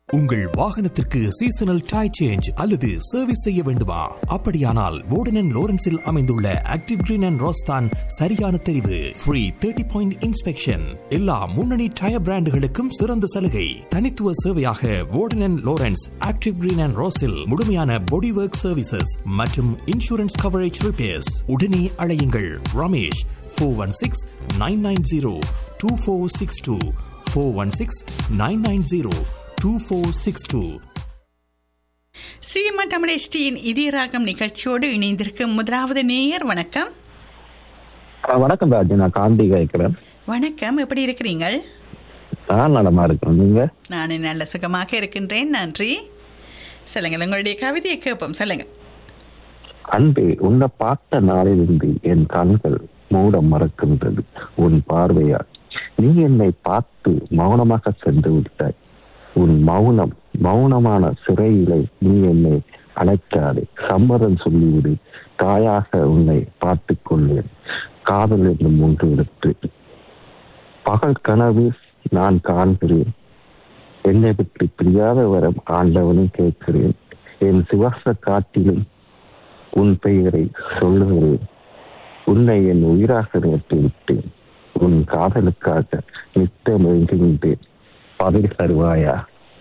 உங்கள் வாகனத்திற்கு seasonal tyre change அல்லது சர்வீஸ் செய்ய வேண்டுமா அப்படியானால் வோர்டன் லோரன்ஸில் அமைந்துள்ள ஆக்டிவ் கிரீன் அண்ட் ரோஸ்தான் சரியான தெரிவு ஃப்ரீ தேர்ட்டி பாயிண்ட் இன்ஸ்பெக்ஷன் எல்லா முன்னணி டயர் பிராண்டுகளுக்கும் சிறந்த சலுகை தனித்துவ சேவையாக Warden Lawrence Active Green and ரோஸில் முழுமையான பாடி ஒர்க் சர்வீசஸ் மற்றும் இன்சூரன்ஸ் கவரேஜ் ரிப்பேர்ஸ் உடனே அழையுங்கள் Ramesh four one six nine nine zero two four six two four one six nine nine zero two four six two சிஎம்ஆ தமிழேஷ்டியின் இதயராகம் நிகழ்ச்சியோடு இணைந்திருக்கும் முதலாவது நேயர் வணக்கம் ஆ, வணக்கம் ராஜு நான் காந்தி கேட்கிறேன் வணக்கம் எப்படி இருக்கிறீங்கள் நான் நலமா இருக்கேன் நீங்க நான் நல்ல சுகமாக இருக்கின்றேன் நன்றி சொல்லுங்கள் உங்களுடைய கவிதையை கேட்போம் சொல்லுங்க அன்பே உன்னை பார்த்த நாளிலிருந்து என் கண்கள் மூட மறக்கின்றது உன் பார்வையால் நீ என்னை பார்த்து மௌனமாக சென்று விட்டாய் உன் மௌனம் மௌனமான சிறையிலே நீ என்னை அழைக்காதே சம்மதம் சொல்லிவிடு தாயாக உன்னை பார்த்துக் கொள்ளேன் காதல் என்னும் ஒன்று எடுத்து பகல் கனவு நான் காண்கிறேன் என்னை விட்டு பிரியாத வரம் ஆண்டவனும் கேட்கிறேன் என் சிவச காட்டிலும் உன் பெயரை சொல்லுகிறேன் உன்னை என் உயிராக நிறுத்தி விட்டேன் உன் காதலுக்காக நித்தம் எழுகின்றேன் பதில் தருவாயா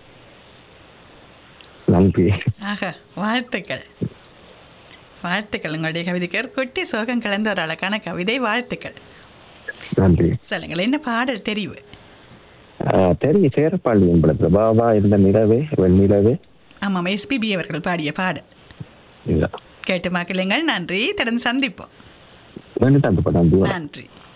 நன்றி ஆக வாழ்த்துக்கள் வாழ்த்துக்கள் உங்களுடைய கவிதைக்கு ஒரு குட்டி சோகம் கலந்த ஒரு அழகான கவிதை வாழ்த்துக்கள் நன்றி சொல்லுங்கள் என்ன பாடல் தெரிவு ஆஹ் தெரியும் சேரப்பாளி என்பது பாபா இந்த நிலவே வெண்ணிலவே ஆமாம் எஸ்பிபி அவர்கள் பாடிய பாடல் இல்ல கேட்டு மக்களுங்கள் நன்றி தொடர்ந்து சந்திப்போம் வேண்டிட்டு அந்த படம் நன்றி நன்றி